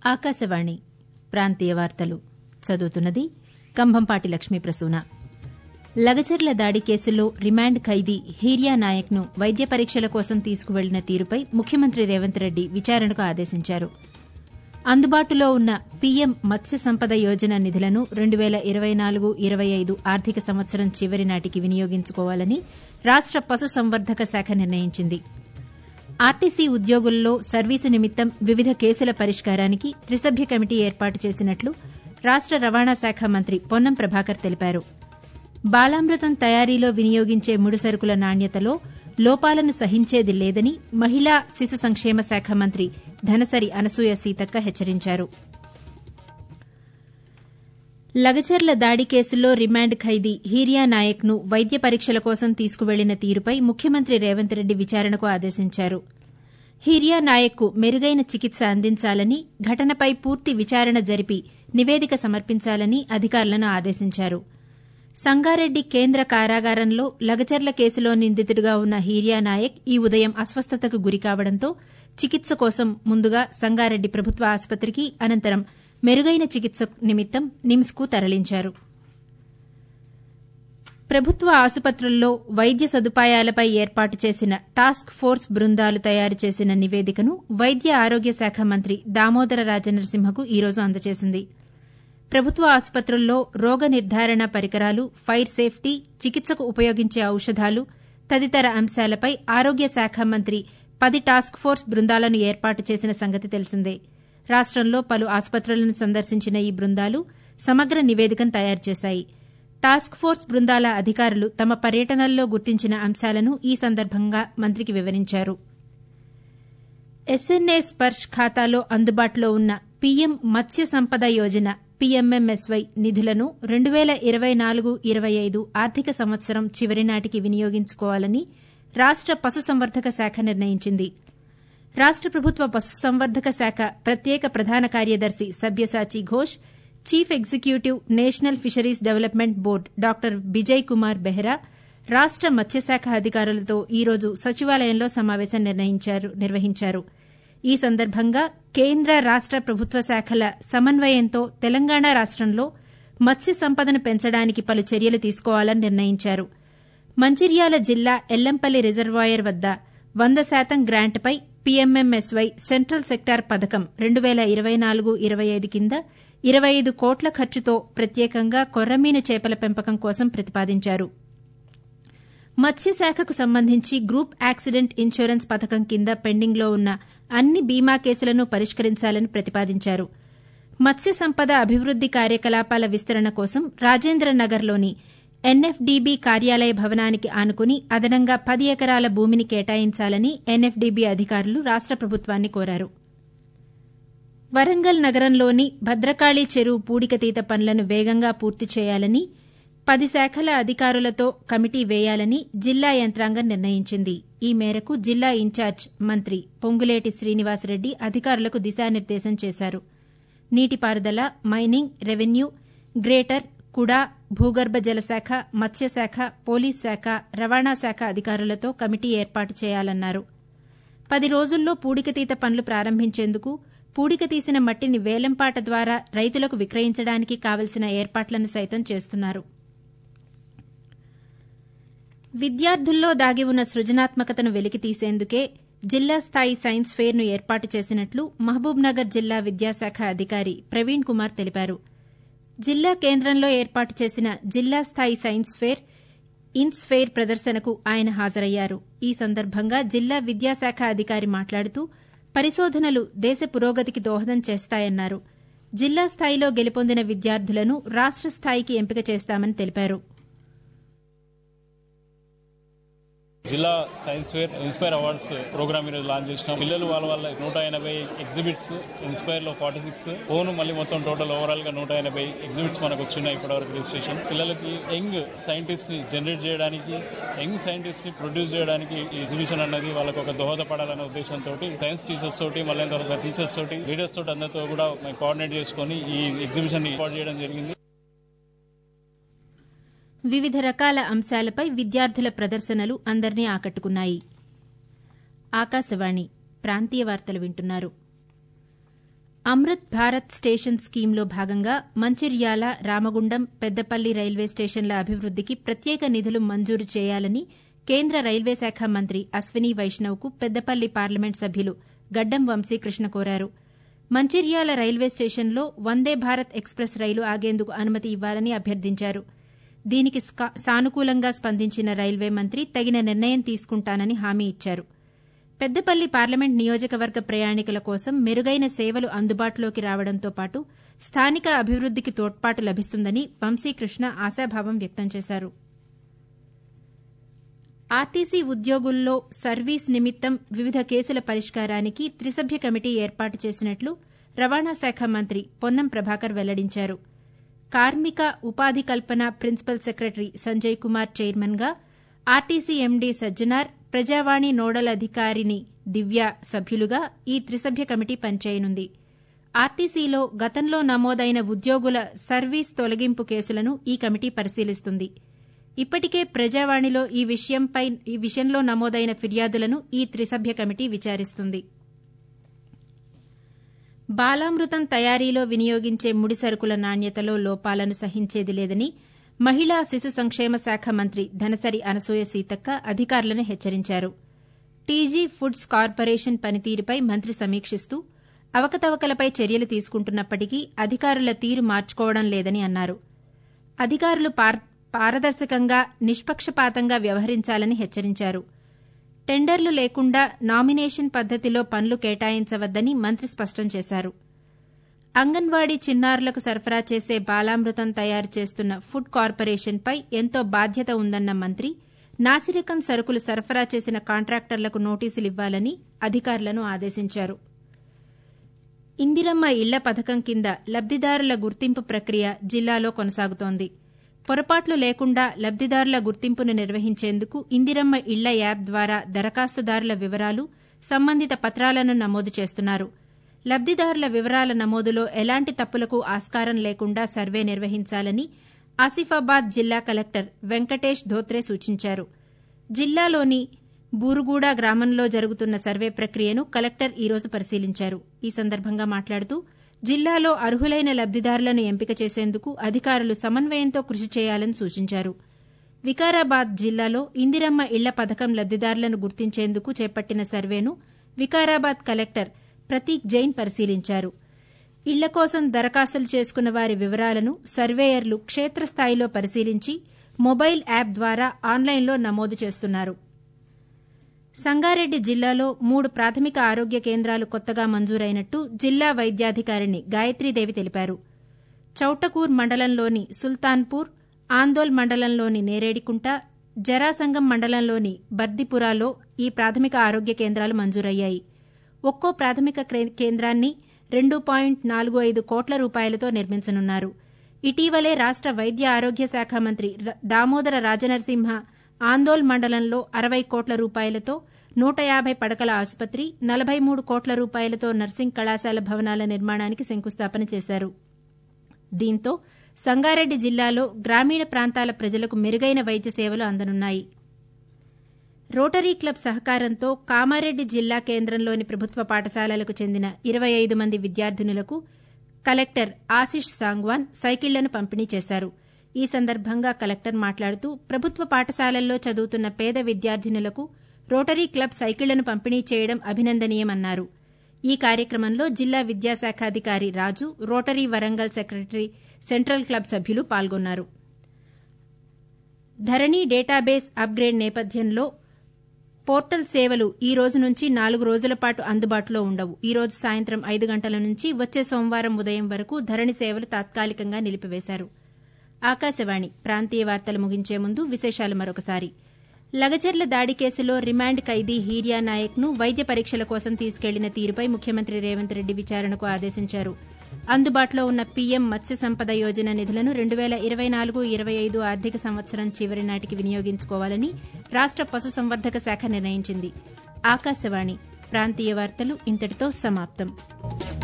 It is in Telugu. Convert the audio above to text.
ఆకాశవాణి ప్రాంతీయ వార్తలు చదువుతున్నది కంభంపాటి లక్ష్మీ ప్రసూన లగచర్ల దాడి కేసులో రిమాండ్ ఖైదీ హీర్యా నాయక్ను వైద్య పరీక్షల కోసం తీసుకువెళ్లిన తీరుపై ముఖ్యమంత్రి రేవంత్ రెడ్డి విచారణకు ఆదేశించారు అందుబాటులో ఉన్న పీఎం మత్స్య సంపద యోజన నిధులను రెండు పేల ఇరవై నాలుగు ఇరవై ఐదు ఆర్థిక సంవత్సరం చివరి నాటికి వినియోగించుకోవాలని రాష్ట పశుసంవర్ధక శాఖ నిర్ణయించింది ఆర్టీసీ ఉద్యోగుల్లో సర్వీసు నిమిత్తం వివిధ కేసుల పరిష్కారానికి త్రిసభ్య కమిటీ ఏర్పాటు చేసినట్లు రాష్ట రవాణా శాఖ మంత్రి పొన్నం ప్రభాకర్ తెలిపారు బాలామృతం తయారీలో వినియోగించే ముడిసరుకుల నాణ్యతలో లోపాలను సహించేది లేదని మహిళా శిశు సంక్షేమ శాఖ మంత్రి ధనసరి అనసూయ సీతక్క హెచ్చరించారు లగచర్ల దాడి కేసులో రిమాండ్ ఖైదీ హీర్యా నాయక్ను వైద్య పరీక్షల కోసం తీసుకువెళ్లిన తీరుపై ముఖ్యమంత్రి రేవంత్ రెడ్డి విచారణకు ఆదేశించారు హీర్యా నాయక్కు మెరుగైన చికిత్స అందించాలని ఘటనపై పూర్తి విచారణ జరిపి నివేదిక సమర్పించాలని అధికారులను ఆదేశించారు సంగారెడ్డి కేంద్ర కారాగారంలో లగచర్ల కేసులో నిందితుడిగా ఉన్న హీర్యా నాయక్ ఈ ఉదయం అస్వస్థతకు గురికావడంతో చికిత్స కోసం ముందుగా సంగారెడ్డి ప్రభుత్వ ఆసుపత్రికి అనంతరం మెరుగైన చికిత్స నిమిత్తం నిమ్స్కు తరలించారు ప్రభుత్వ ఆసుపత్రుల్లో వైద్య సదుపాయాలపై ఏర్పాటు చేసిన టాస్క్ ఫోర్స్ బృందాలు తయారు చేసిన నివేదికను వైద్య ఆరోగ్య శాఖ మంత్రి దామోదర రాజనరసింహకు ఈ రోజు అందజేసింది ప్రభుత్వ ఆసుపత్రుల్లో రోగ నిర్దారణ పరికరాలు ఫైర్ సేఫ్టీ చికిత్సకు ఉపయోగించే ఔషధాలు తదితర అంశాలపై ఆరోగ్య శాఖ మంత్రి పది టాస్క్ ఫోర్స్ బృందాలను ఏర్పాటు చేసిన సంగతి తెలిసిందే రాష్టంలో పలు ఆసుపత్రులను సందర్శించిన ఈ బృందాలు సమగ్ర నివేదికను తయారు చేశాయి టాస్క్ ఫోర్స్ బృందాల అధికారులు తమ పర్యటనల్లో గుర్తించిన అంశాలను ఈ సందర్భంగా మంత్రికి వివరించారు ఎస్ఎన్ఏ స్పర్శ్ ఖాతాలో అందుబాటులో ఉన్న పీఎం మత్స్య సంపద యోజన పీఎంఎంఎస్వై నిధులను రెండు పేల ఇరవై నాలుగు ఇరవై ఐదు ఆర్థిక సంవత్సరం చివరి నాటికి వినియోగించుకోవాలని రాష్ట పశుసంవర్ధక శాఖ నిర్ణయించింది రాష్ట ప్రభుత్వ పశుసంవర్ధక శాఖ ప్రత్యేక ప్రధాన కార్యదర్శి Sabyasachi Ghosh chief executive national fisheries development board doctor Bijay Kumar Behera రాష్ట మత్స్యశాఖ అధికారులతో ఈ రోజు సచివాలయంలో సమావేశం నిర్వహించారు ఈ సందర్భంగా కేంద్ర రాష్ట ప్రభుత్వ శాఖల సమన్వయంతో తెలంగాణ రాష్టంలో మత్స్య సంపదను పెంచడానికి పలు చర్యలు తీసుకోవాలని నిర్ణయించారు మంచిర్యాల జిల్లా ఎల్లంపల్లి రిజర్వాయర్ వద్ద వంద శాతం గ్రాంట్పై పీఎంఎంఎస్వై సెంట్రల్ సెక్టార్ పథకం రెండు పేల ఇరవై నాలుగు ఇరవై ఐదు కింద ఇరవై ఐదు కోట్ల ఖర్చుతో ప్రత్యేకంగా కొర్రమీను చేపల పెంపకం కోసం ప్రతిపాదించారు మత్స్యశాఖకు సంబంధించి గ్రూప్ యాక్సిడెంట్ ఇన్సూరెన్స్ పథకం కింద పెండింగ్లో ఉన్న అన్ని బీమా కేసులను పరిష్కరించాలని ప్రతిపాదించారు మత్స్య సంపద అభివృద్ది కార్యకలాపాల విస్తరణ కోసం రాజేంద్రనగర్లోని ఎన్ఎఫ్డీబీ కార్యాలయ భవనానికి ఆనుకుని అదనంగా పది ఎకరాల భూమిని కేటాయించాలని ఎన్ఎఫ్డీబీ అధికారులు రాష్ట ప్రభుత్వాన్ని కోరారు వరంగల్ నగరంలోని భద్రకాళి చెరువు పూడికతీత పనులను వేగంగా పూర్తి చేయాలని పది శాఖల అధికారులతో కమిటీ వేయాలని జిల్లా యంత్రాంగం నిర్ణయించింది ఈ మేరకు జిల్లా ఇన్ఛార్జ్ మంత్రి పొంగులేటి శ్రీనివాసరెడ్డి అధికారులకు దిశానిర్దేశం చేశారు నీటిపారుదల మైనింగ్ రెవెన్యూ గ్రేటర్ కుడా భూగర్భ జలశాఖ మత్స్యశాఖ పోలీస్ శాఖ రవాణా శాఖ అధికారులతో కమిటీ ఏర్పాటు చేయాలన్నారు పది రోజుల్లో పూడికతీత పనులు ప్రారంభించేందుకు పూడిక తీసిన మట్టిని వేలంపాట ద్వారా రైతులకు విక్రయించడానికి కావలసిన ఏర్పాట్లను సైతం చేస్తున్నారు విద్యార్థుల్లో దాగి ఉన్న సృజనాత్మకతను వెలికితీసేందుకే జిల్లా స్థాయి సైన్స్ ఫెయిర్ను ఏర్పాటు చేసినట్లు మహబూబ్నగర్ జిల్లా విద్యాశాఖ అధికారి ప్రవీణ్ కుమార్ తెలిపారు జిల్లా కేంద్రంలో ఏర్పాటు చేసిన జిల్లా స్థాయి సైన్స్ ఫెయిర్ ఇన్స్ ఫెయిర్ ప్రదర్శనకు ఆయన హాజరయ్యారు ఈ సందర్భంగా జిల్లా విద్యాశాఖ అధికారి మాట్లాడుతూ పరిశోధనలు దేశ పురోగతికి దోహదం చేస్తాయన్నారు జిల్లా స్థాయిలో గెలుపొందిన విద్యార్థులను రాష్ట స్థాయికి ఎంపిక చేస్తామని తెలిపారు జిల్లా science fair inspire awards program ఈరోజు లాంచ్ చేసినాం పిల్లలు వాళ్ళ వాళ్ళ నూట ఎనభై ఎగ్జిబిట్స్ ఇన్స్పైర్ లో ఫార్టీ సిక్స్ ఫోన్ మళ్ళీ మొత్తం టోటల్ ఓవరాల్ గా నూట ఎనభై ఎగ్జిబిట్స్ మనకు వచ్చినాయి ఇప్పటివరకు రిజిస్ట్రేషన్ పిల్లలకి యంగ్ సైంటిస్ట్ ని జనరేట్ చేయడానికి యంగ్ సైంటిస్ట్ ని ప్రొడ్యూస్ చేయడానికి ఈ ఎగ్జిబిషన్ అన్నది వాళ్ళకి ఒక దోహదపడాలనే ఉద్దేశంతో సైన్స్ టీచర్స్ తోటి మళ్ళీ తర్వాత టీచర్స్ తోటి లీడర్స్ తోటి అందరితో కూడా కోఆర్డినేట్ చేసుకుని ఈ ఎగ్జిబిషన్ ఏర్పాటు చేయడం జరిగింది వివిధ రకాల అంశాలపై విద్యార్థుల ప్రదర్శనలు అందరినీ ఆకట్టుకున్నాయి ఆకాశవాణి ప్రాంతీయ వార్తలు వింటున్నారు అమృత్ భారత్ స్టేషన్ స్కీమ్లో భాగంగా మంచిర్యాల రామగుండం పెద్దపల్లి రైల్వే స్టేషన్ల అభివృద్దికి ప్రత్యేక నిధులు మంజూరు చేయాలని కేంద్ర రైల్వే శాఖ మంత్రి అశ్విని వైష్ణవ్కు పెద్దపల్లి పార్లమెంట్ సభ్యులు గడ్డం వంశీకృష్ణ కోరారు మంచిర్యాల రైల్వే స్టేషన్లో వందే భారత్ ఎక్స్ప్రెస్ రైలు ఆగేందుకు అనుమతి ఇవ్వాలని అభ్యర్థించారు దీనికి సానుకూలంగా స్పందించిన రైల్వే మంత్రి తగిన నిర్ణయం తీసుకుంటానని హామీ ఇచ్చారు పెద్దపల్లి పార్లమెంట్ నియోజకవర్గ ప్రయాణికుల కోసం మెరుగైన సేవలు అందుబాటులోకి రావడంతో పాటు స్థానిక అభివృద్దికి తోడ్పాటు లభిస్తుందని వంశీకృష్ణ ఆశాభావం వ్యక్తం చేశారు ఆర్టీసీ ఉద్యోగుల్లో సర్వీస్ నిమిత్తం వివిధ కేసుల పరిష్కారానికి త్రిసభ్య కమిటీ ఏర్పాటు చేసినట్లు రవాణా శాఖ మంత్రి పొన్నం ప్రభాకర్ వెల్లడించారు కార్మిక ఉపాధి కల్పన ప్రిన్సిపల్ సెక్రటరీ సంజయ్ కుమార్ చైర్మన్గా RTC MD Sajjanar Prajavani nodal అధికారిని దివ్య సభ్యులుగా ఈ త్రిసభ్య కమిటీ పనిచేయనుంది ఆర్టీసీలో గతంలో నమోదైన ఉద్యోగుల సర్వీస్ తొలగింపు కేసులను ఈ కమిటీ పరిశీలిస్తుంది ఇప్పటికే ప్రజావాణిలో ఈ విషయంపై ఈ విషయంలో నమోదైన ఫిర్యాదులను ఈ త్రిసభ్య కమిటీ విచారిస్తుంది బాలామృతం తయారీలో వినియోగించే ముడి సరుకుల నాణ్యతలో లోపాలను సహించేది లేదని మహిళా శిశు సంక్షేమ శాఖ మంత్రి ధనసరి అనసూయ సీతక్క అధికారులను హెచ్చరించారు టీజీ ఫుడ్స్ కార్పొరేషన్ పనితీరుపై మంత్రి సమీక్షిస్తూ అవకతవకలపై చర్యలు తీసుకుంటున్నప్పటికీ అధికారుల తీరు మార్చుకోవడం లేదని అన్నారు అధికారులు పారదర్శకంగా నిష్పక్షపాతంగా వ్యవహరించాలని హెచ్చరించారు టెండర్లు లేకుండా నామినేషన్ పద్దతిలో పనులు కేటాయించవద్దని మంత్రి స్పష్టం చేశారు అంగన్వాడీ చిన్నారులకు సరఫరా చేసే బాలామృతం తయారు చేస్తున్న ఫుడ్ కార్పొరేషన్పై ఎంతో బాధ్యత ఉందన్న మంత్రి నాసిరకం సరుకులు సరఫరా చేసిన కాంట్రాక్టర్లకు నోటీసులు ఇవ్వాలని అధికారులను ఆదేశించారు ఇందిరమ్మ ఇళ్ల పథకం కింద లబ్దిదారుల గుర్తింపు ప్రక్రియ జిల్లాలో కొనసాగుతోంది పొరపాట్లు లేకుండా లబ్దిదారుల గుర్తింపును నిర్వహించేందుకు ఇందిరమ్మ ఇళ్ల యాప్ ద్వారా దరఖాస్తుదారుల వివరాలు సంబంధిత పత్రాలను నమోదు చేస్తున్నారు లబ్దిదారుల వివరాల నమోదులో ఎలాంటి తప్పులకు ఆస్కారం లేకుండా సర్వే నిర్వహించాలని ఆసిఫాబాద్ జిల్లా కలెక్టర్ వెంకటేష్ ధోత్రే సూచించారు జిల్లాలోని బూరుగూడ గ్రామంలో జరుగుతున్న సర్వే ప్రక్రియను కలెక్టర్ ఈ రోజు పరిశీలించారు ఈ సందర్భంగా మాట్లాడుతూ జిల్లాలో అర్హులైన లబ్దిదారులను ఎంపిక చేసేందుకు అధికారులు సమన్వయంతో కృషి చేయాలని సూచించారు వికారాబాద్ జిల్లాలో ఇందిరమ్మ ఇళ్ల పథకం లబ్దిదారులను గుర్తించేందుకు చేపట్టిన సర్వేను వికారాబాద్ కలెక్టర్ ప్రతీక్ జైన్ పరిశీలించారు ఇళ్ల కోసం దరఖాస్తులు చేసుకున్న వారి వివరాలను సర్వేయర్లు క్షేత్రస్థాయిలో పరిశీలించి మొబైల్ యాప్ ద్వారా ఆన్లైన్లో నమోదు చేస్తున్నారు సంగారెడ్డి జిల్లాలో మూడు ప్రాథమిక ఆరోగ్య కేంద్రాలు కొత్తగా మంజూరైనట్టు జిల్లా వైద్యాధికారిణి గాయత్రీదేవి తెలిపారు చౌటకూర్ మండలంలోని సుల్తాన్పూర్ ఆందోల్ మండలంలోని నేరేడికుంట జరాసంగం మండలంలోని బర్దిపురాలో ఈ ప్రాథమిక ఆరోగ్య కేంద్రాలు మంజూరయ్యాయి ఒక్కో ప్రాథమిక కేంద్రాన్ని రెండు పాయింట్ నాలుగు ఐదు కోట్ల రూపాయలతో నిర్మించనున్నారు ఇటీవలే రాష్ట వైద్య ఆరోగ్య శాఖ మంత్రి దామోదర రాజనరసింహ ఆందోల్ మండలంలో అరవై కోట్ల రూపాయలతో నూట యాభై పడకల ఆసుపత్రి నలభై మూడు కోట్ల రూపాయలతో నర్సింగ్ కళాశాల భవనాల నిర్మాణానికి శంకుస్థాపన చేశారు దీంతో సంగారెడ్డి జిల్లాలో గ్రామీణ ప్రాంతాల ప్రజలకు మెరుగైన వైద్య సేవలు అందనున్నాయి రోటరీ క్లబ్ సహకారంతో కామారెడ్డి జిల్లా కేంద్రంలోని ప్రభుత్వ పాఠశాలలకు చెందిన ఇరవై ఐదు మంది విద్యార్థినులకు కలెక్టర్ ఆశిష్ సాంగ్వాన్ సైకిళ్లను పంపిణీ చేశారు ఈ సందర్భంగా కలెక్టర్ మాట్లాడుతూ ప్రభుత్వ పాఠశాలల్లో చదువుతున్న పేద విద్యార్థినులకు రోటరీ క్లబ్ సైకిళ్లను పంపిణీ చేయడం అభినందనీయమన్నారు ఈ కార్యక్రమంలో జిల్లా విద్యాశాఖాధికారి Raju Rotary Warangal secretary central club సభ్యులు పాల్గొన్నారు ధరణి డేటాబేస్ అప్గ్రేడ్ నేపథ్యంలో పోర్టల్ సేవలు ఈ రోజు నుంచి నాలుగు రోజుల పాటు అందుబాటులో ఉండవు ఈ రోజు సాయంత్రం ఐదు గంటల నుంచి వచ్చే సోమవారం ఉదయం వరకు ధరణి సేవలు తాత్కాలికంగా నిలిపివేశారు ఆకాశవాణి ప్రాంతీయ వార్తలు ముగించే ముందు విశేషాలు మరొకసారి లగచర్ల దాడి కేసులో రిమాండ్ ఖైదీ హీరియా నాయక్ ను వైద్య పరీక్షల కోసం తీసుకెళ్లిన తీరుపై ముఖ్యమంత్రి రేవంత్ రెడ్డి విచారణకు ఆదేశించారు అందుబాటులో ఉన్న పీఎం మత్స్య సంపద యోజన నిధులను రెండు వేల ఇరవై నాలుగు ఇరవై ఐదు ఆర్థిక సంవత్సరం చివరి నాటికి వినియోగించుకోవాలని రాష్ట పశుసంవర్ధక శాఖ నిర్ణయించింది ఆకాశవాణి ప్రాంతీయ వార్తలు ఇంతటితో సమాప్తం